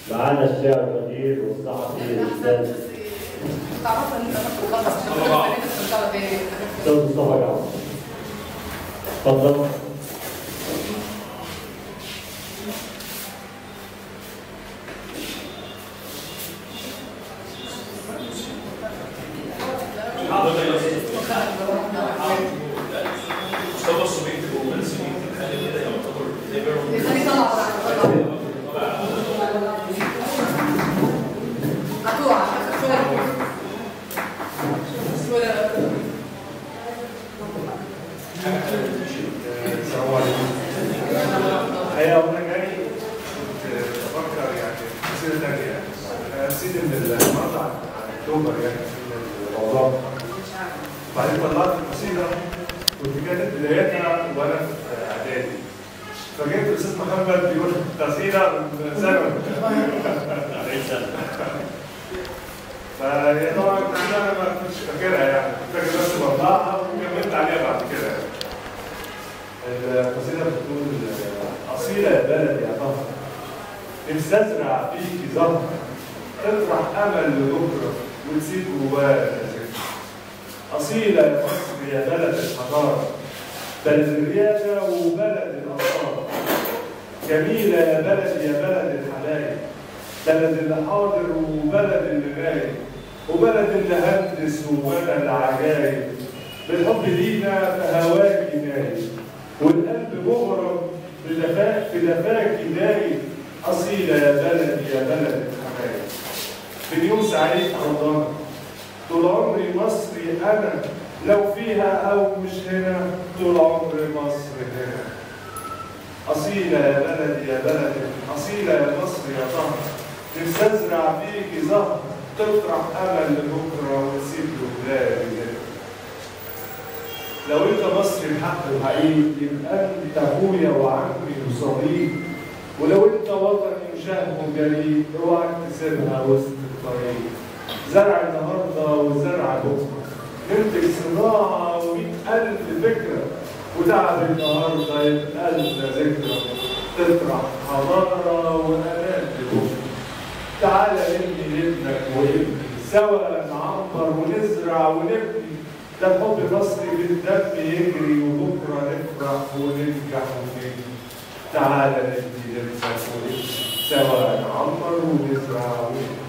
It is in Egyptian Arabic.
معانا الشاعر القدير والصحفي الاستاذ تعرف ان انا بخلص استمتعت تاني استاذ مصطفى جعفر اتفضل مصطفى الصبيح ومنسي الحاجه كده يعتبر تقريبا خلي طلع هتقع شوية السلام عليكم. الحقيقة وأنا جاي كنت بفكر يعني في قصيدة تانية يعني. أنا نسيت إن النهاردة عن عن أكتوبر يعني في الموضوع. بعدين طلعت القصيدة كنت كاتب بدايتها وأنا في إعدادي. فجيت الأستاذ محمد بيقول قصيدة من ثانوي. فهي طبعا القصيدة أنا ما كنتش فاكرها يعني، كنت فاكر بس بطلعها وكملت عليها بعد كده يعني. القصيدة بتقول أصيلة يا بلد يا طهر نفسي أزرع فيكي زهر تطرح أمل لبكرة وتسيب جواها ذكر أصيلة يا مصر يا بلد الحضارة بلد الريادة وبلد الأنصار جميلة يا بلد يا بلد الحلايب بلد اللي حاضر وبلد اللي غايب وبلد اللي هندس وبلد العجايب بالحب لينا فهواكي نايم والقلب مغرم بدفاك في دفاك دايم أصيلة يا بلد يا بلد الحبايب في يوم سعيد رمضان طول عمري مصري أنا لو فيها أو مش هنا طول عمري مصر هنا أصيلة يا بلد يا بلد أصيلة يا مصر يا طهر نفسي أزرع فيكي زهر تطرح أمل لبكرة وتسيب له بلادي هنا لو انت مصري بحق وحقيقي يبقى انت ابويا وعمي وصديق ولو انت وطني وشهم جليل اوعى تسيبها وسط الطريق زرع النهارده وزرع بكره ننتج صناعه ومئة ألف فكره وتعب النهارده يبقى لنا ذكرى تطرح حضاره وامان لبكره تعالى نبني لابنك وابني سوا نعمر ونزرع ونبني ده الحب المصري بالدم يجري وبكره نفرح وننجح ونبني تعالى نبني لابنك وابني سوا نعمر ونزرع ونبني